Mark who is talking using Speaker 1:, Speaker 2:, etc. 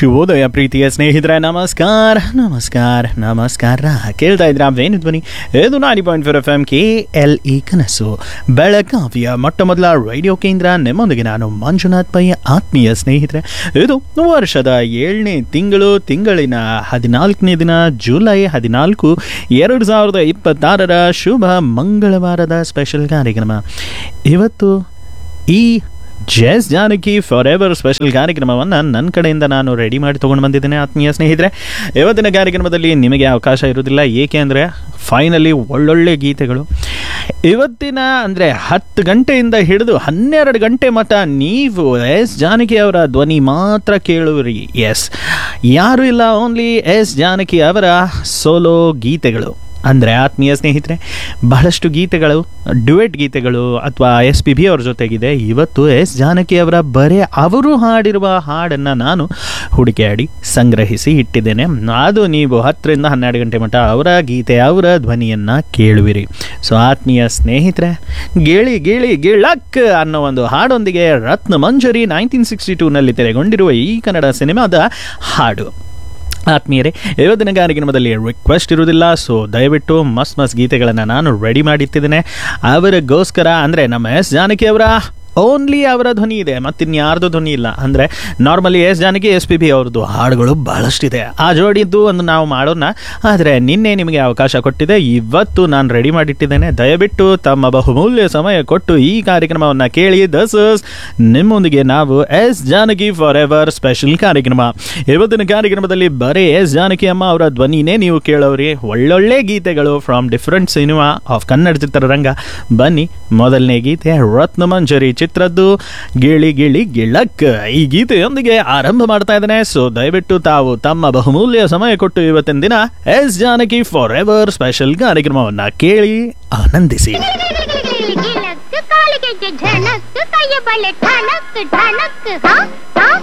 Speaker 1: ಶುಭೋದಯ ಪ್ರೀತಿಯ ಸ್ನೇಹಿತರೆ ನಮಸ್ಕಾರ ನಮಸ್ಕಾರ ನಮಸ್ಕಾರ ಕೇಳ್ತಾ ಇದ್ರ ವೇಣು ಧ್ವನಿ ಇದು ninety point four F M K L E ಕನಸು ಬೆಳಗಾವಿಯ ಮೊಟ್ಟ ಮೊದಲ ರೇಡಿಯೋ ಕೇಂದ್ರ ನಿಮ್ಮೊಂದಿಗೆ ನಾನು ಮಂಜುನಾಥ್ ಪೈ ಆತ್ಮೀಯ ಸ್ನೇಹಿತರೆ ಇದು ವರ್ಷದ ಏಳನೇ ತಿಂಗಳು ತಿಂಗಳಿನ ಹದಿನಾಲ್ಕನೇ ದಿನ ಜುಲೈ ಹದಿನಾಲ್ಕು ಎರಡು ಸಾವಿರದ ಇಪ್ಪತ್ತಾರರ ಶುಭ ಮಂಗಳವಾರದ ಸ್ಪೆಷಲ್ ಕಾರ್ಯಕ್ರಮ ಇವತ್ತು ಈ S Janaki forever special ಕಾರ್ಯಕ್ರಮವನ್ನು ನನ್ನ ಕಡೆಯಿಂದ ನಾನು ರೆಡಿ ಮಾಡಿ ತೊಗೊಂಡು ಬಂದಿದ್ದೇನೆ ಆತ್ಮೀಯ ಸ್ನೇಹಿತರೆ ಇವತ್ತಿನ ಕಾರ್ಯಕ್ರಮದಲ್ಲಿ ನಿಮಗೆ ಅವಕಾಶ ಇರೋದಿಲ್ಲ ಏಕೆ ಅಂದರೆ ಫೈನಲಿ ಒಳ್ಳೊಳ್ಳೆ ಗೀತೆಗಳು ಇವತ್ತಿನ ಅಂದರೆ ಹತ್ತು ಗಂಟೆಯಿಂದ ಹಿಡಿದು ಹನ್ನೆರಡು ಗಂಟೆ ಮತ ನೀವು ಎಸ್ ಜಾನಕಿ ಅವರ ಧ್ವನಿ ಮಾತ್ರ ಕೇಳುವಿರಿ ಎಸ್ ಯಾರು ಇಲ್ಲ ಓನ್ಲಿ ಎಸ್ ಜಾನಕಿ ಅವರ ಸೋಲೋ ಗೀತೆಗಳು ಅಂದರೆ ಆತ್ಮೀಯ ಸ್ನೇಹಿತರೆ ಬಹಳಷ್ಟು ಗೀತೆಗಳು ಡ್ಯುಯೆಟ್ ಗೀತೆಗಳು ಅಥವಾ ಎಸ್ ಪಿ ಬಿ ಅವ್ರ ಜೊತೆಗಿದೆ ಇವತ್ತು ಎಸ್ ಜಾನಕಿ ಅವರ ಬರೇ ಅವರು ಹಾಡಿರುವ ಹಾಡನ್ನು ನಾನು ಹುಡುಕಿಯಾಡಿ ಸಂಗ್ರಹಿಸಿ ಇಟ್ಟಿದ್ದೇನೆ ಅದು ನೀವು ಹತ್ತರಿಂದ ಹನ್ನೆರಡು ಗಂಟೆ ಮಟ್ಟ ಅವರ ಗೀತೆ ಅವರ ಧ್ವನಿಯನ್ನು ಕೇಳುವಿರಿ ಸೊ ಆತ್ಮೀಯ ಸ್ನೇಹಿತರೆ ಗೇಳಿ ಗೇಳಿ ಗಿಳಕ್ ಅನ್ನೋ ಒಂದು ಹಾಡೊಂದಿಗೆ ರತ್ನ ಮಂಜರಿ ನೈನ್ಟೀನ್ ಸಿಕ್ಸ್ಟಿ ಟೂನಲ್ಲಿ ತೆರೆಗೊಂಡಿರುವ ಈ ಕನ್ನಡ ಸಿನಿಮಾದ ಹಾಡು ಆತ್ಮೀಯರೇ ಇವತ್ತಿನ ಕಾರ್ಯಕ್ರಮದಲ್ಲಿ ರಿಕ್ವೆಸ್ಟ್ ಇರುವುದಿಲ್ಲ ಸೊ ದಯವಿಟ್ಟು ಮಸ್ತ್ ಮಸ್ತ್ ಗೀತೆಗಳನ್ನು ನಾನು ರೆಡಿ ಮಾಡಿಟ್ಟಿದ್ದೇನೆ ಅವರಿಗೋಸ್ಕರ ಅಂದರೆ ನಮ್ಮ ಎಸ್ ಜಾನಕಿ ಅವರ ಓನ್ಲಿ ಅವರ ಧ್ವನಿ ಇದೆ ಮತ್ತಿನ್ಯಾರ್ದು ಧ್ವನಿ ಇಲ್ಲ ಅಂದರೆ normally S Janaki S P B ಅವ್ರದ್ದು ಹಾಡುಗಳು ಬಹಳಷ್ಟಿದೆ ಆ ಜೋಡಿದ್ದು ಒಂದು ನಾವು ಮಾಡೋಣ ಆದರೆ ನಿನ್ನೆ ನಿಮಗೆ ಅವಕಾಶ ಕೊಟ್ಟಿದೆ ಇವತ್ತು ನಾನು ರೆಡಿ ಮಾಡಿಟ್ಟಿದ್ದೇನೆ ದಯವಿಟ್ಟು ತಮ್ಮ ಬಹುಮೂಲ್ಯ ಸಮಯ ಕೊಟ್ಟು ಈ ಕಾರ್ಯಕ್ರಮವನ್ನು ಕೇಳಿ ದಸ್ ನಿಮ್ಮೊಂದಿಗೆ ನಾವು S Janaki forever special ಕಾರ್ಯಕ್ರಮ ಇವತ್ತಿನ ಕಾರ್ಯಕ್ರಮದಲ್ಲಿ ಬರೀ ಎಸ್ ಜಾನಕಿ ಅಮ್ಮ ಅವರ ಧ್ವನಿನೇ ನೀವು ಕೇಳೋರಿ ಒಳ್ಳೊಳ್ಳೆ ಗೀತೆಗಳು from different cinema of Kannada ಚಿತ್ರರಂಗ ಬನ್ನಿ ಮೊದಲನೇ ಗೀತೆ ರತ್ನ ಮಂಜರಿ ಚಿತ್ರದ್ದು ಗಿಳಿ ಗಿಳಿ ಗಿಳಕ್ ಈ ಗೀತೆಯೊಂದಿಗೆ ಆರಂಭ ಮಾಡ್ತಾ ಇದ್ದೇನೆ ಸೊ ದಯವಿಟ್ಟು ತಾವು ತಮ್ಮ ಬಹುಮೂಲ್ಯ ಸಮಯ ಕೊಟ್ಟು ಇವತ್ತಿನ ದಿನ S Janaki forever special ಕಾರ್ಯಕ್ರಮವನ್ನ ಕೇಳಿ ಆನಂದಿಸಿ
Speaker 2: ಗಿಲಕ್ ಕಾಲಿಗೆ ಝಣಕ್ ಕೈಯ ಬಳೆ ಠಣಕ್ ಠಣಕ್ ಹಾ ಹಾ